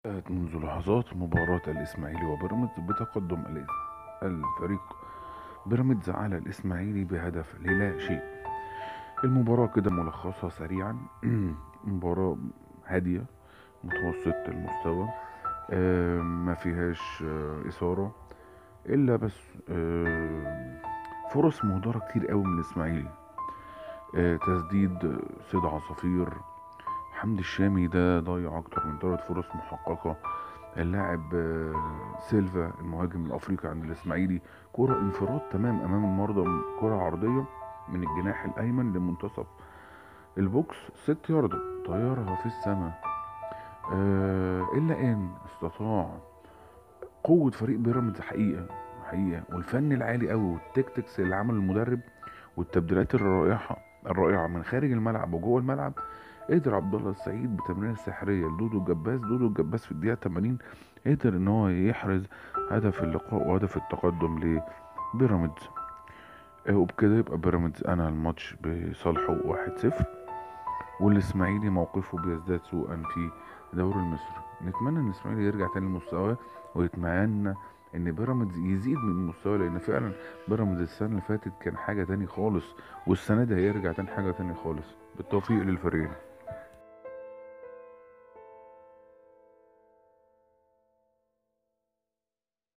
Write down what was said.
انتهت منذ لحظات مباراة الإسماعيلي وبيراميدز بتقدم الإس- الفريق بيراميدز على الإسماعيلي بهدف للا شيء المباراة كده ملخصها سريعا مباراة هادية متوسطة المستوى آه، ما فيهاش آه، إثارة إلا بس آه، فرص مهدرة كتير قوي من الإسماعيلي آه، تسديد صيد عصافير حمدي الشامي ده ضيع أكتر من ثلاث فرص محققة اللاعب آه، سيلفا المهاجم الأفريقي عند الإسماعيلي كرة انفراد تمام أمام المرمى كرة عرضية من الجناح الأيمن لمنتصف البوكس ست ياردة طيارها في السماء آه إلا أن استطاع قوة فريق بيراميدز حقيقة حقيقة والفن العالي قوي والتكتكس اللي عمله المدرب والتبديلات الرائعة الرائعة من خارج الملعب وجوه الملعب قدر عبد الله السعيد بتمريره سحرية لدودو الجباس دودو الجباس في الدقيقة 80 قدر ان هو يحرز هدف اللقاء وهدف التقدم لبيراميدز آه، وبكده يبقى بيراميدز انهى الماتش بصالحه 1-0 والاسماعيلي موقفه بيزداد سوءا في دوري المصري نتمنى ان الاسماعيلي يرجع تاني لمستواه ويتمنى ان بيراميدز يزيد من مستواه لان فعلا بيراميدز السنه اللي فاتت كان حاجه تاني خالص والسنه دي هيرجع تاني حاجه تاني خالص بالتوفيق للفريقين